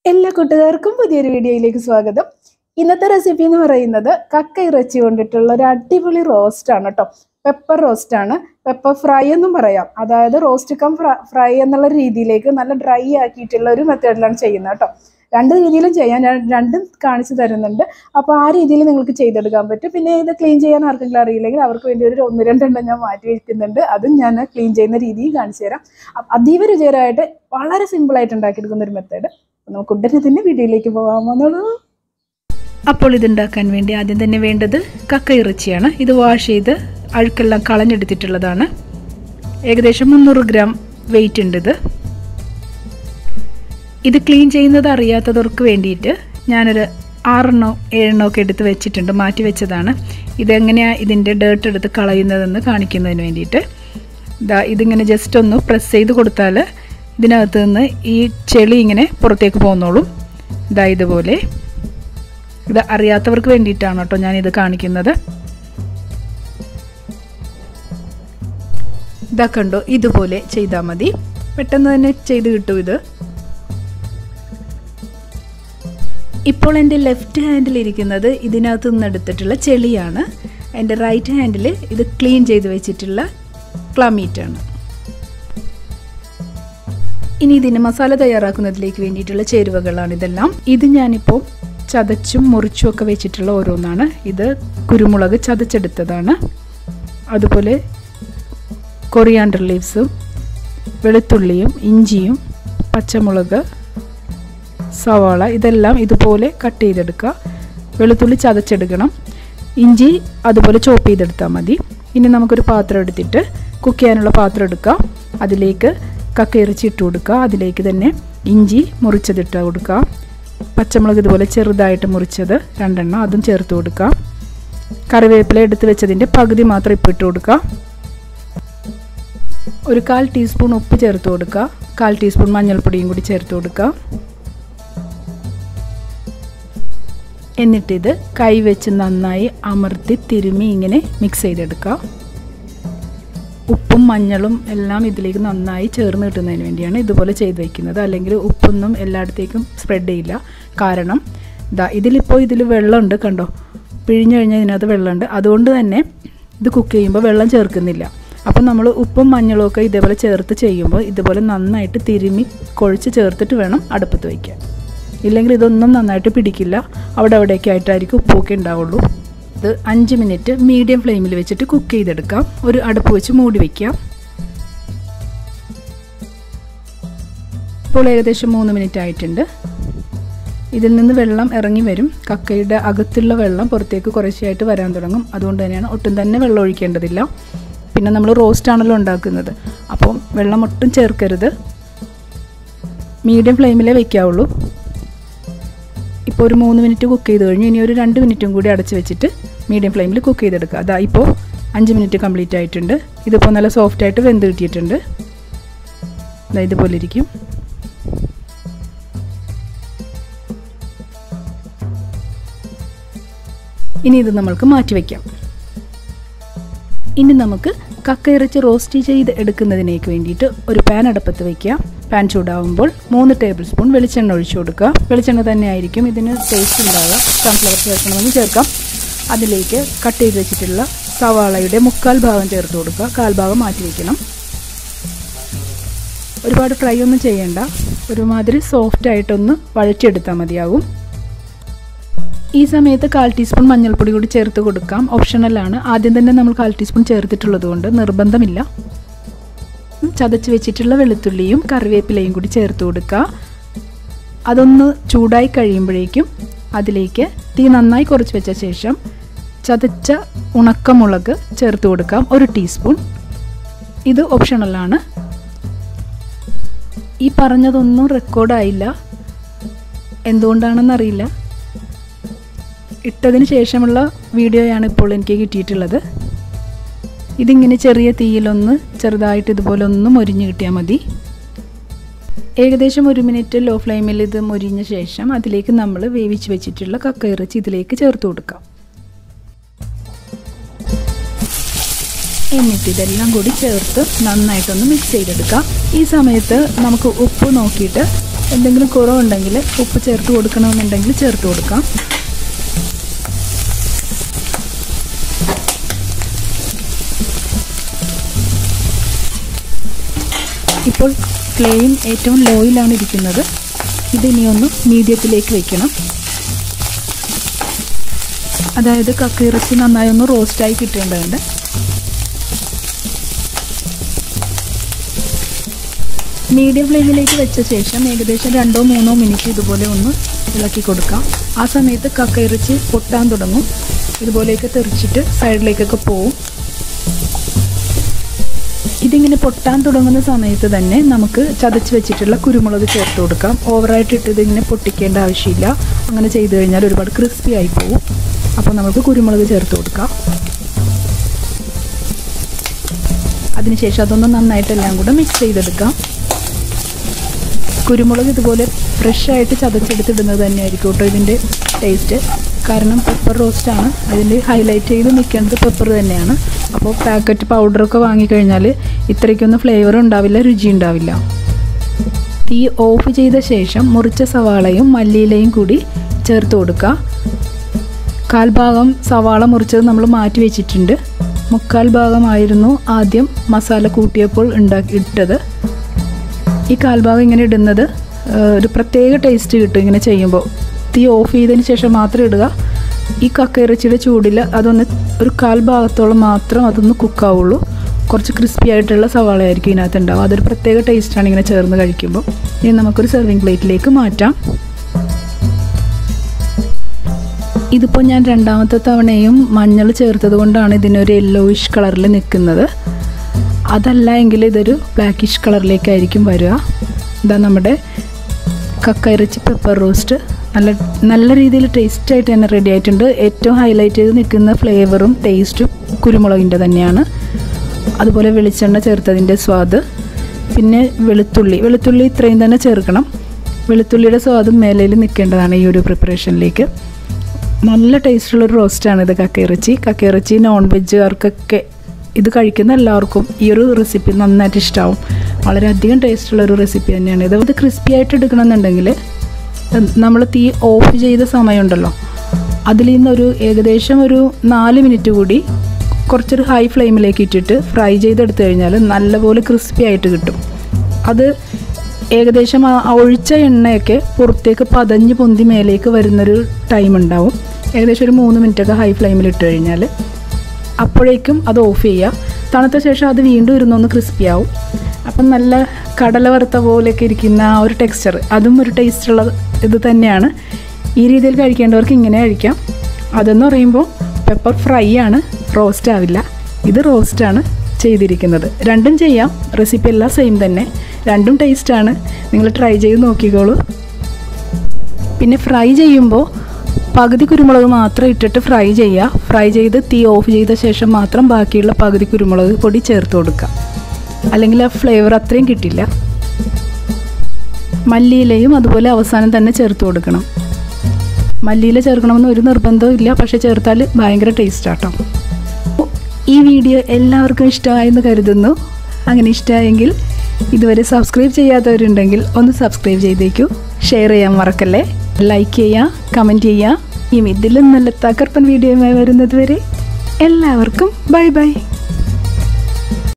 എല്ലാ കൂട്ടുകാർക്കും പുതിയൊരു വീഡിയോയിലേക്ക് സ്വാഗതം ഇന്നത്തെ റെസിപ്പി എന്ന് പറയുന്നത് കക്ക ഇറച്ചി കൊണ്ടിട്ടുള്ള ഒരു അടിപൊളി റോസ്റ്റ് ആണ് കേട്ടോ പെപ്പർ റോസ്റ്റ് ആണ് പെപ്പർ ഫ്രൈ എന്നും പറയാം അതായത് റോസ്റ്റ് കം ഫ്രൈ എന്നുള്ള രീതിയിലേക്ക് നല്ല ഡ്രൈ ആക്കിയിട്ടുള്ള ഒരു മെത്തേഡിലാണ് ചെയ്യുന്നത് കേട്ടോ രണ്ട് രീതിയിലും ചെയ്യാൻ ഞാൻ രണ്ടും കാണിച്ചു തരുന്നുണ്ട് അപ്പോൾ ആ രീതിയിൽ നിങ്ങൾക്ക് ചെയ്തെടുക്കാൻ പറ്റും പിന്നെ ഇത് ക്ലീൻ ചെയ്യാൻ ആർക്കെങ്കിലും അറിയില്ലെങ്കിൽ അവർക്ക് വേണ്ടി ഒരു ഒന്ന് രണ്ടെണ്ണം ഞാൻ മാറ്റി വയ്ക്കുന്നുണ്ട് അതും ഞാൻ ക്ലീൻ ചെയ്യുന്ന രീതിയും കാണിച്ചു തരാം അ- അതീവ രുചികരമായിട്ട് വളരെ സിമ്പിളായിട്ട് ഉണ്ടാക്കിയെടുക്കുന്ന ഒരു മെത്തേഡ് നമുക്ക് ഉടനെ തന്നെ വീഡിയോയിലേക്ക് പോകാമെന്നുള്ളൂ അപ്പോൾ ഇതുണ്ടാക്കാൻ വേണ്ടി ആദ്യം തന്നെ വേണ്ടത് കക്ക ഇറച്ചിയാണ് ഇത് വാഷ് ചെയ്ത് അഴുക്കെല്ലാം കളഞ്ഞെടുത്തിട്ടുള്ളതാണ് ഏകദേശം മുന്നൂറ് ഗ്രാം വെയിറ്റ് ഉണ്ട് ഇത് ഇത് ക്ലീൻ ചെയ്യുന്നത് അറിയാത്തവർക്ക് വേണ്ടിയിട്ട് ഞാനൊരു ആറെണ്ണോ ഏഴെണ്ണോ ഒക്കെ എടുത്ത് വെച്ചിട്ടുണ്ട് മാറ്റി വെച്ചതാണ് ഇതെങ്ങനെയാണ് ഇതിൻ്റെ ഡേർട്ട് എടുത്ത് കളയുന്നതെന്ന് കാണിക്കുന്നതിന് വേണ്ടിയിട്ട് ഇതാ ഇതിങ്ങനെ ജസ്റ്റ് ഒന്ന് പ്രസ് ചെയ്ത് കൊടുത്താൽ ഇതിനകത്ത് നിന്ന് ഈ ചെളി ഇങ്ങനെ പുറത്തേക്ക് പോന്നോളും ഇതാ ഇതുപോലെ ഇത് അറിയാത്തവർക്ക് വേണ്ടിയിട്ടാണ് കേട്ടോ ഞാനിത് കാണിക്കുന്നത് ഇതാ കണ്ടോ ഇതുപോലെ ചെയ്താൽ മതി പെട്ടെന്ന് തന്നെ ചെയ്ത് കിട്ടും ഇത് ഇപ്പോൾ എൻ്റെ ലെഫ്റ്റ് ഹാൻഡിൽ ഇരിക്കുന്നത് ഇതിനകത്ത് നിന്ന് എടുത്തിട്ടുള്ള ചെളിയാണ് എൻ്റെ റൈറ്റ് ഹാൻഡിൽ ഇത് ക്ലീൻ ചെയ്ത് വെച്ചിട്ടുള്ള ക്ലമീറ്റാണ് ഇനി ഇതിന് മസാല തയ്യാറാക്കുന്നതിലേക്ക് വേണ്ടിയിട്ടുള്ള ചേരുവകളാണ് ഇതെല്ലാം ഇത് ഞാനിപ്പോൾ ചതച്ചും മുറിച്ചും ഒക്കെ വെച്ചിട്ടുള്ള ഓരോന്നാണ് ഇത് കുരുമുളക് ചതച്ചെടുത്തതാണ് അതുപോലെ കൊറിയാണ്ടർ ലീവ്സും വെളുത്തുള്ളിയും ഇഞ്ചിയും പച്ചമുളക് സവാള ഇതെല്ലാം ഇതുപോലെ കട്ട് ചെയ്തെടുക്കുക വെളുത്തുള്ളി ചതച്ചെടുക്കണം ഇഞ്ചി അതുപോലെ ചോപ്പ് ചെയ്തെടുത്താൽ മതി ഇനി നമുക്കൊരു പാത്രം എടുത്തിട്ട് കുക്ക് ചെയ്യാനുള്ള പാത്രം എടുക്കുക അതിലേക്ക് കക്ക ഇറച്ചി ഇട്ട് കൊടുക്കുക അതിലേക്ക് തന്നെ ഇഞ്ചി മുറിച്ചതിട്ട് കൊടുക്കുക പച്ചമുളക് ഇതുപോലെ ചെറുതായിട്ട് മുറിച്ചത് രണ്ടെണ്ണം അതും ചേർത്ത് കൊടുക്കുക കറിവേപ്പില എടുത്ത് വെച്ചതിൻ്റെ പകുതി മാത്രം ഇപ്പോൾ ഇട്ട് കൊടുക്കുക ഒരു കാൽ ടീസ്പൂൺ ഉപ്പ് ചേർത്ത് കൊടുക്കുക കാൽ ടീസ്പൂൺ മഞ്ഞൾപ്പൊടിയും കൂടി ചേർത്ത് കൊടുക്കുക എന്നിട്ടിത് കൈ വെച്ച് നന്നായി അമർത്തി തിരുമ്മി ഇങ്ങനെ മിക്സ് ചെയ്തെടുക്കുക ഉപ്പും മഞ്ഞളും എല്ലാം ഇതിലേക്ക് നന്നായി ചേർന്ന് കിട്ടുന്നതിന് വേണ്ടിയാണ് ഇതുപോലെ ചെയ്ത് വയ്ക്കുന്നത് അല്ലെങ്കിൽ ഉപ്പൊന്നും എല്ലായിടത്തേക്കും സ്പ്രെഡ് ചെയ്യില്ല കാരണം ഇതാ ഇതിലിപ്പോൾ ഇതിൽ വെള്ളമുണ്ട് കണ്ടോ പിഴിഞ്ഞു കഴിഞ്ഞാൽ ഇതിനകത്ത് വെള്ളമുണ്ട് അതുകൊണ്ട് തന്നെ ഇത് കുക്ക് ചെയ്യുമ്പോൾ വെള്ളം ചേർക്കുന്നില്ല അപ്പം നമ്മൾ ഉപ്പും മഞ്ഞളും ഒക്കെ ഇതേപോലെ ചേർത്ത് ചെയ്യുമ്പോൾ ഇതുപോലെ നന്നായിട്ട് തിരുമ്മി കുഴച്ച് ചേർത്തിട്ട് വേണം അടുപ്പത്ത് വയ്ക്കാൻ ഇല്ലെങ്കിൽ ഇതൊന്നും നന്നായിട്ട് പിടിക്കില്ല അവിടെ അവിടെയൊക്കെ ആയിട്ടായിരിക്കും ഉപ്പൊക്കെ ഉണ്ടാവുള്ളൂ ഇത് അഞ്ച് മിനിറ്റ് മീഡിയം ഫ്ലെയിമിൽ വെച്ചിട്ട് കുക്ക് ചെയ്തെടുക്കാം ഒരു അടുപ്പ് വെച്ച് മൂടി വയ്ക്കാം ഇപ്പോൾ ഏകദേശം മൂന്ന് മിനിറ്റ് ആയിട്ടുണ്ട് ഇതിൽ നിന്ന് വെള്ളം ഇറങ്ങി വരും കക്കയുടെ അകത്തുള്ള വെള്ളം പുറത്തേക്ക് കുറച്ചായിട്ട് വരാൻ തുടങ്ങും അതുകൊണ്ട് തന്നെയാണ് ഒട്ടും തന്നെ വെള്ളം ഒഴിക്കേണ്ടതില്ല പിന്നെ നമ്മൾ റോസ്റ്റ് ആണല്ലോ ഉണ്ടാക്കുന്നത് അപ്പം വെള്ളം ഒട്ടും ചേർക്കരുത് മീഡിയം ഫ്ലെയിമിലേ വയ്ക്കാവുള്ളൂ ഇപ്പോൾ ഒരു മൂന്ന് മിനിറ്റ് കുക്ക് ചെയ്ത് കഴിഞ്ഞു ഇനി ഒരു രണ്ട് മിനിറ്റും കൂടി അടച്ച് വെച്ചിട്ട് മീഡിയം ഫ്ലെയിമിൽ കുക്ക് ചെയ്തെടുക്കുക അതാ ഇപ്പോൾ അഞ്ച് മിനിറ്റ് കംപ്ലീറ്റ് ആയിട്ടുണ്ട് ഇതിപ്പോൾ നല്ല സോഫ്റ്റായിട്ട് വെന്ത് കിട്ടിയിട്ടുണ്ട് ഇതാ ഇതുപോലെ ഇരിക്കും ഇനി ഇത് നമ്മൾക്ക് മാറ്റി വയ്ക്കാം ഇനി നമുക്ക് കക്ക ഇറച്ചി റോസ്റ്റ് ചെയ്ത് എടുക്കുന്നതിനേക്ക് വേണ്ടിയിട്ട് ഒരു പാൻ അടുപ്പത്ത് വയ്ക്കുക പാൻ ചൂടാവുമ്പോൾ മൂന്ന് ടേബിൾ സ്പൂൺ വെളിച്ചെണ്ണ ഒഴിച്ചു കൊടുക്കുക വെളിച്ചെണ്ണ തന്നെ ആയിരിക്കും ഇതിന് ടേസ്റ്റ് ഉണ്ടാവുക സൺഫ്ലവർ ചേർക്കണമെന്ന് ചേർക്കാം അതിലേക്ക് കട്ട് ചെയ്ത് വെച്ചിട്ടുള്ള സവാളയുടെ മുക്കാൽ ഭാഗം ചേർത്ത് കൊടുക്കുക കാൽ ഭാഗം മാറ്റി വയ്ക്കണം ഒരുപാട് ഫ്രൈ ഒന്നും ചെയ്യേണ്ട ഒരുമാതിരി സോഫ്റ്റ് ആയിട്ടൊന്ന് വഴറ്റിയെടുത്താൽ മതിയാകും ഈ സമയത്ത് കാൽ ടീസ്പൂൺ മഞ്ഞൾപ്പൊടി കൂടി ചേർത്ത് കൊടുക്കാം ഓപ്ഷണലാണ് ആദ്യം തന്നെ നമ്മൾ കാൽ ടീസ്പൂൺ ചേർത്തിട്ടുള്ളത് കൊണ്ട് നിർബന്ധമില്ല ഉം, ചതച്ച് വെച്ചിട്ടുള്ള വെളുത്തുള്ളിയും കറിവേപ്പിലയും കൂടി ചേർത്ത് കൊടുക്കുക അതൊന്ന് ചൂടായി കഴിയുമ്പോഴേക്കും അതിലേക്ക് തീ നന്നായി കുറച്ച് വെച്ച ശേഷം ചതച്ച ഉണക്കമുളക് ചേർത്ത് കൊടുക്കാം ഒരു ടീസ്പൂൺ ഇത് ഓപ്ഷണലാണ് ഈ പറഞ്ഞതൊന്നും റെക്കോർഡായില്ല എന്തുകൊണ്ടാണെന്നറിയില്ല ഇട്ടതിന് ശേഷമുള്ള വീഡിയോയാണ് ഇപ്പോൾ എനിക്ക് കിട്ടിയിട്ടുള്ളത് ഇതിങ്ങനെ ചെറിയ തീയിലൊന്ന് ചെറുതായിട്ട് ഇതുപോലെ ഒന്ന് മൊരിഞ്ഞ് കിട്ടിയാൽ മതി ഏകദേശം ഒരു മിനിറ്റ് ലോ ഫ്ലെയിമിൽ ഇത് മൊരിഞ്ഞ ശേഷം അതിലേക്ക് നമ്മൾ വേവിച്ച് വെച്ചിട്ടുള്ള കക്ക ഇറച്ചി ഇതിലേക്ക് ചേർത്ത് കൊടുക്കാം എന്നിട്ട് ഇതെല്ലാം കൂടി ചേർത്ത് നന്നായിട്ടൊന്ന് മിക്സ് ചെയ്തെടുക്കാം ഈ സമയത്ത് നമുക്ക് ഉപ്പ് നോക്കിയിട്ട് എന്തെങ്കിലും കുറവുണ്ടെങ്കിൽ ഉപ്പ് ചേർത്ത് കൊടുക്കണമെന്നുണ്ടെങ്കിൽ ചേർത്ത് കൊടുക്കാം ഇപ്പോൾ ഫ്ലെയിം ഏറ്റവും ലോയിലാണ് ഇരിക്കുന്നത് ഇതിനി ഒന്ന് മീഡിയത്തിലേക്ക് വെക്കണം അതായത് കക്കയിറച്ചി നന്നായി ഒന്ന് റോസ്റ്റായി കിട്ടേണ്ടതുണ്ട് മീഡിയം ഫ്ലെയിമിലേക്ക് വെച്ച ശേഷം ഏകദേശം രണ്ടോ മൂന്നോ മിനിറ്റ് ഇതുപോലെ ഒന്ന് ഇളക്കി കൊടുക്കാം ആ സമയത്ത് കക്കയിറച്ചി പൊട്ടാൻ തുടങ്ങും ഇതുപോലെയൊക്കെ തെറിച്ചിട്ട് സൈഡിലേക്കൊക്കെ പോവും ഇതിങ്ങനെ പൊട്ടാൻ തുടങ്ങുന്ന സമയത്ത് തന്നെ നമുക്ക് ചതച്ച് വെച്ചിട്ടുള്ള കുരുമുളക് ചേർത്ത് കൊടുക്കാം ഓവറായിട്ട് ഇട്ട് ഇതിങ്ങനെ പൊട്ടിക്കേണ്ട ആവശ്യമില്ല അങ്ങനെ ചെയ്തു കഴിഞ്ഞാൽ ഒരുപാട് ക്രിസ്പി ആയി പോകും അപ്പോൾ നമുക്ക് കുരുമുളക് ചേർത്ത് കൊടുക്കാം അതിനുശേഷം അതൊന്ന് നന്നായിട്ടെല്ലാം കൂടെ മിക്സ് ചെയ്തെടുക്കാം കുരുമുളക് ഇതുപോലെ ഫ്രഷായിട്ട് ചതച്ചെടുത്തിടുന്നത് തന്നെയായിരിക്കും കേട്ടോ ഇതിൻ്റെ ടേസ്റ്റ് കാരണം പെപ്പർ റോസ്റ്റാണ് അതിൻ്റെ ഹൈലൈറ്റ് ചെയ്ത് നിൽക്കേണ്ടത് പെപ്പർ തന്നെയാണ് അപ്പോൾ പാക്കറ്റ് പൗഡറൊക്കെ വാങ്ങിക്കഴിഞ്ഞാൽ ഇത്രയ്ക്കൊന്നും ഫ്ലേവർ ഉണ്ടാവില്ല രുചി ഉണ്ടാവില്ല തീ ഓഫ് ചെയ്ത ശേഷം മുറിച്ച സവാളയും മല്ലിയിലയും കൂടി ചേർത്ത് കൊടുക്കുക കാൽഭാഗം സവാള മുറിച്ചത് നമ്മൾ മാറ്റി വെച്ചിട്ടുണ്ട് മുക്കാൽ ഭാഗമായിരുന്നു ആദ്യം മസാല കൂട്ടിയപ്പോൾ ഉണ്ടാക്കി ഇട്ടത് ഈ കാൽഭാഗം ഇങ്ങനെ ഇടുന്നത് ഒരു പ്രത്യേക ടേസ്റ്റ് കിട്ടും ഇങ്ങനെ ചെയ്യുമ്പോൾ തീ ഓഫ് ചെയ്തതിന് ശേഷം മാത്രം ഇടുക ഈ കക്കയിറച്ചിയുടെ ചൂടിൽ അതൊന്ന് ഒരു കാൽ ഭാഗത്തോളം മാത്രം അതൊന്ന് കുക്കാവുള്ളൂ കുറച്ച് ക്രിസ്പി ആയിട്ടുള്ള സവാള ആയിരിക്കും ഇതിനകത്ത് ഉണ്ടാവും അതൊരു പ്രത്യേക ടേസ്റ്റാണ് ഇങ്ങനെ ചേർന്ന് കഴിക്കുമ്പോൾ ഇനി നമുക്കൊരു സെർവിങ് പ്ലേറ്റിലേക്ക് മാറ്റാം ഇതിപ്പോൾ ഞാൻ രണ്ടാമത്തെ തവണയും മഞ്ഞൾ ചേർത്തത് കൊണ്ടാണ് ഇതിനൊരു യെല്ലോയിഷ് കളറിൽ നിൽക്കുന്നത് അതല്ല എങ്കിൽ ഇതൊരു ബ്ലാക്കിഷ് കളറിലേക്കായിരിക്കും വരിക ഇതാ നമ്മുടെ കക്കയിറച്ചി പെപ്പർ റോസ്റ്റ് നല്ല നല്ല രീതിയിൽ ടേസ്റ്റ് ആയിട്ട് തന്നെ റെഡി ആയിട്ടുണ്ട് ഏറ്റവും ഹൈലൈറ്റ് ചെയ്ത് നിൽക്കുന്ന ഫ്ലേവറും ടേസ്റ്റും കുരുമുളകിൻ്റെ തന്നെയാണ് അതുപോലെ വെളിച്ചെണ്ണ ചേർത്തതിൻ്റെ സ്വാദ് പിന്നെ വെളുത്തുള്ളി വെളുത്തുള്ളി ഇത്രയും തന്നെ ചേർക്കണം വെളുത്തുള്ളിയുടെ സ്വാദും മേലയിൽ നിൽക്കേണ്ടതാണ് ഈ ഒരു പ്രിപ്പറേഷനിലേക്ക് നല്ല ടേസ്റ്റുള്ളൊരു റോസ്റ്റാണ് ഇത് കക്കയിറച്ചി കക്കയിറച്ചി നോൺ വെജുകാർക്കൊക്കെ ഇത് കഴിക്കുന്ന എല്ലാവർക്കും ഈ ഒരു റെസിപ്പി നന്നായിട്ട് ഇഷ്ടമാവും വളരെയധികം ടേസ്റ്റുള്ള ഒരു റെസിപ്പി തന്നെയാണ് ഇത് ഇത് ക്രിസ്പി ആയിട്ട് എടുക്കണമെന്നുണ്ടെങ്കിൽ നമ്മൾ തീ ഓഫ് ചെയ്ത സമയമുണ്ടല്ലോ അതിൽ നിന്നൊരു ഏകദേശം ഒരു നാല് മിനിറ്റ് കൂടി കുറച്ചൊരു ഹൈ ഫ്ലെയിമിലേക്ക് ഇട്ടിട്ട് ഫ്രൈ ചെയ്തെടുത്തു കഴിഞ്ഞാൽ നല്ലപോലെ ക്രിസ്പി ആയിട്ട് കിട്ടും അത് ഏകദേശം ആ ഒഴിച്ച എണ്ണയൊക്കെ പുറത്തേക്ക് പതഞ്ഞ് പൊന്തി മേലേക്ക് വരുന്നൊരു ടൈം ഉണ്ടാവും ഏകദേശം ഒരു മൂന്ന് മിനിറ്റൊക്കെ ഹൈ ഫ്ലെയിമിൽ ഇട്ട് കഴിഞ്ഞാൽ അപ്പോഴേക്കും അത് ഓഫ് ചെയ്യുക തണുത്ത ശേഷം അത് വീണ്ടും ഇരുന്നൊന്ന് ക്രിസ്പി ആവും അപ്പം നല്ല കടല വറുത്ത പോലെയൊക്കെ ഇരിക്കുന്ന ആ ഒരു ടെക്സ്ചർ അതും ഒരു ടേസ്റ്റുള്ള ഇത് തന്നെയാണ് ഈ രീതിയിൽ കഴിക്കേണ്ടവർക്ക് ഇങ്ങനെ കഴിക്കാം അതെന്ന് പറയുമ്പോൾ പെപ്പർ ഫ്രൈ ആണ് റോസ്റ്റ് ആവില്ല ഇത് റോസ്റ്റാണ് ചെയ്തിരിക്കുന്നത് രണ്ടും ചെയ്യാം റെസിപ്പി എല്ലാം സെയിം തന്നെ രണ്ടും ടേസ്റ്റാണ് നിങ്ങൾ ട്രൈ ചെയ്ത് നോക്കിക്കോളൂ പിന്നെ ഫ്രൈ ചെയ്യുമ്പോൾ പകുതി കുരുമുളക് മാത്രം ഇട്ടിട്ട് ഫ്രൈ ചെയ്യുക ഫ്രൈ ചെയ്ത് തീ ഓഫ് ചെയ്ത ശേഷം മാത്രം ബാക്കിയുള്ള പകുതി കുരുമുളക് പൊടി ചേർത്ത് കൊടുക്കുക അല്ലെങ്കിൽ ആ ഫ്ലേവർ അത്രയും കിട്ടില്ല മല്ലിയിലയും അതുപോലെ അവസാനം തന്നെ ചേർത്ത് കൊടുക്കണം മല്ലിയില ചേർക്കണമെന്ന് ഒരു നിർബന്ധവും ഇല്ല പക്ഷേ ചേർത്താൽ ഭയങ്കര ടേസ്റ്റ് ആട്ടോ ഈ വീഡിയോ എല്ലാവർക്കും ഇഷ്ടമായെന്ന് കരുതുന്നു അങ്ങനെ ഇഷ്ടമായെങ്കിൽ ഇതുവരെ സബ്സ്ക്രൈബ് ചെയ്യാത്തവരുണ്ടെങ്കിൽ ഒന്ന് സബ്സ്ക്രൈബ് ചെയ്തേക്കൂ ഷെയർ ചെയ്യാൻ മറക്കല്ലേ ലൈക്ക് ചെയ്യുക കമൻറ്റ് ചെയ്യുക ഇനി ഇതിലും നല്ല തകർപ്പൻ വീഡിയോയുമായി വരുന്നത് വരെ എല്ലാവർക്കും ബൈ ബൈ